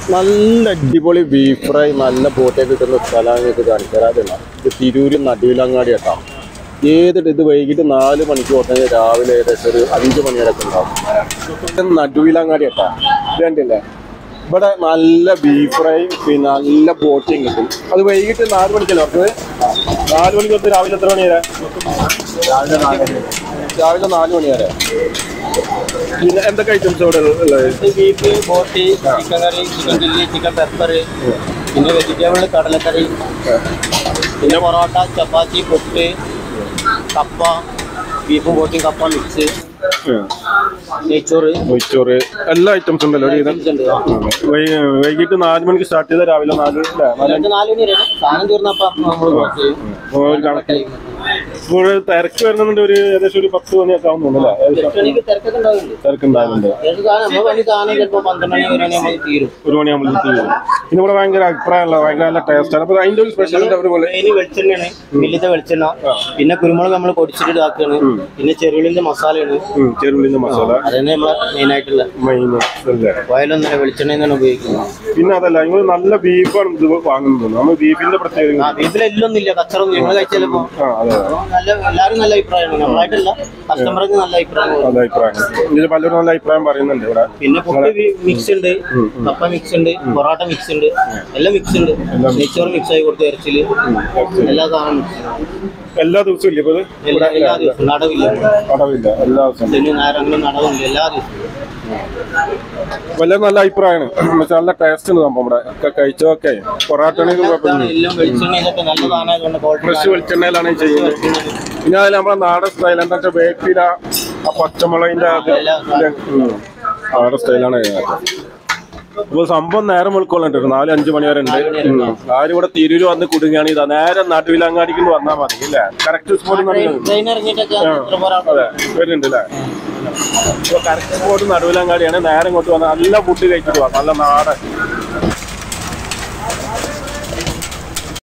നല്ല അടിപൊളി beef fry നല്ല ബോട്ടെ കിട്ടുന്ന സ്ഥലമാണ് നിങ്ങൾക്ക് കാണിച്ചാൽ ഇത് തിരൂര് നടുവിലങ്ങാടി കേട്ടോ ഏത് ഇത് വൈകിട്ട് നാല് മണിക്ക് തൊട്ട് രാവിലെ ഏകദേശം ഒരു അഞ്ച് മണി വരെ ഒക്കെ ഉണ്ടാവും ഇത് നടുവിലങ്ങാടി കേട്ടോ ഇത് കണ്ടില്ലേ ഇവിടെ നല്ല ബീഫ് ഫ്രൈ പിന്നെ നല്ല ബോട്ടിങ് കിട്ടും അത് വൈകിട്ട് നാല് മണിക്കല്ലേ പറഞ്ഞത് നാല് മണിക്ക് തൊട്ട് രാവിലെ എത്ര മണി വരെ രാവിലെ നാല് മണി രാവിലെ നാല് മണി വരെ പിന്നെ എന്തൊക്കെ ഐറ്റംസ് ഇവിടെ ഉള്ളത് ബീഫ് ബോട്ടി chicken curry chicken chilli chicken pepper പിന്നെ വെജിറ്റബിൾ കടലക്കറി പിന്നെ പൊറോട്ട ചപ്പാത്തി പുട്ട് കപ്പ ബീഫും ബോട്ടിയും കപ്പ മിക്സ് നെയ്ച്ചോറ് നെയ്ച്ചോറ് എല്ലാ ഐറ്റംസ് ഉണ്ടല്ലോ ഒരു വിധം ഉണ്ട്. ആ. വൈ- വൈകിട്ട് നാല് മണിക്ക് സ്റ്റാർട്ട് ചെയ്ത രാവിലെ നാല് അല്ലേ? നാല് എന്നിട്ട് നാല് മണി വരെ സാധനം തീർന്നപ്പോ നമ്മൾ ക്ലോസ് ചെയ്യും അപ്പോൾ ഒരു കണക്ക് ഇപ്പോൾ തിരക്ക് വരുന്നുണ്ട് ഒരു ഏകദേശം ഒരു പത്ത് മണിയൊക്കെ ആവുന്നുണ്ടല്ലേ ഏകദേശം എട്ട് മണിക്ക് തിരക്കൊക്കെ ഉണ്ടാവില്ലേ തിരക്കുണ്ടാകുന്നുണ്ട് ഏത് സാധനം നമ്മൾ പണി സാധനം ചിലപ്പോൾ പന്ത്രണ്ട് മണി ഒരു മണി നമുക്ക് തീരും ഒരു മണിയാകുമ്പോൾ തീരും പിന്നെ ഇവിടെ ഭയങ്കര അഭിപ്രായമുള്ള ഭയങ്കര നല്ല ടേസ്റ്റാണ് അപ്പോൾ അതിൻ്റെ ഒരു സ്പെഷ്യൽ അവർ പോലെ മെയിൻ വെളിച്ചെണ്ണയാണ് മില്ലിത്തെ വെളിച്ചെണ്ണ പിന്നെ കുരുമുളക് നമ്മൾ പൊടിച്ചിട്ട് ഇതാക്കുകയാണ് പിന്നെ ചെറുള്ളിന്റെ മസാലയാണ് ചെറുള്ളിൻ്റെ മസാല അതന്നെ നമ്മളെ മെയിൻ ആയിട്ടുള്ള മെയിൻ അല്ലേ ഓയിലൊന്നല്ല വെളിച്ചെണ്ണ തന്നെയാണ് ഉപയോഗിക്കുന്നത് പിന്നെ അതല്ല നിങ്ങൾ നല്ല ബീഫാണ് ഇത് വാങ്ങുന്നത് നമ്മൾ ബീഫിന്റെ പ്രത്യേകത ആ വീട്ടിലെല്ലൊന്നും ഇല്ല കച്ചറൊന്നും ഞങ്ങൾ കഴിച്ചാലിപ്പോ ആ അതെ നല്ല എല്ലാവരും നല്ല അഭിപ്രായമാണ് നമ്മളായിട്ടല്ല കസ്റ്റമർക്ക് നല്ല അഭിപ്രായം നല്ല അഭിപ്രായം ഇതിൽ പലരും നല്ല അഭിപ്രായം പറയുന്നുണ്ട് ഇവിടെ പിന്നെ പുട്ട് മിക്സ് ഉണ്ട് കപ്പ മിക്സ് ഉണ്ട് പൊറോട്ട മിക്സ് ഉണ്ട് എല്ലാം മിക്സ് ഉണ്ട് നെയ്ച്ചോറ് മിക്സ് ആയി കൊടുത്ത് ഇറച്ചില് എല്ലാ സാധനവും mix. എല്ലാ ദിവസവും ഇല്ലേ ഇപ്പോൾ ഇത് എല്ലാ എല്ലാ ദിവസവും നടവില്ല അടവില്ല എല്ലാ ദിവസവും ശനി ഞായറങ്ങളും നടവില്ല എല്ലാ ദിവസവും വളരെ നല്ല അഭിപ്രായമാണ് എന്നുവെച്ചാൽ നല്ല ടേസ്റ്റ് ഉണ്ട് സംഭവം ഇവിടെ ഒക്കെ കഴിച്ചതൊക്കെ പൊറാട്ടണെങ്കിൽ കുഴപ്പമില്ല എല്ലാം വെളിച്ചെണ്ണ ഇതൊക്കെ നല്ല സാധനമായതുകൊണ്ട് ഫ്രഷ് ക്വാളിറ്റി വെളിച്ചെണ്ണയിലാണ് ഈ ചെയ്യുന്നത് പിന്നെ അതിൽ നമ്മുടെ നാടൻ സ്റ്റൈൽ എന്താ വെച്ചാൽ വേപ്പില ആ പച്ചമുളകിന്റെ അത് ഉം. നാടൻ സ്റ്റൈലാണ് അപ്പോൾ സംഭവം നേരം വെളുക്കൊള്ളുണ്ട് ഒരു നാല് അഞ്ച് മണി വരെ ഉണ്ട് ഉം. ആരും ഇവിടെ തിരൂര് വന്ന് കുടുങ്ങുകയാണ് ഇതാ നേരെ നടുവിലങ്ങാടിക്ക് വന്നാൽ മതി അല്ലേ കറക്റ്റ് സ്പോട്ട് ട്രെയിൻ ഇറങ്ങിയിട്ടൊക്കെ ഇത്ര പൊറോട്ട അതെ വരുന്നുണ്ട് അല്ലേ അപ്പോൾ കറക്റ്റ് സ്പോട്ട് നടുവിലങ്ങാടിയാണ് നേരെ ഇങ്ങോട്ട് വന്നാൽ നല്ല ഫുഡ് കഴിച്ചിട്ട് പോവാം നല്ല നാടൻ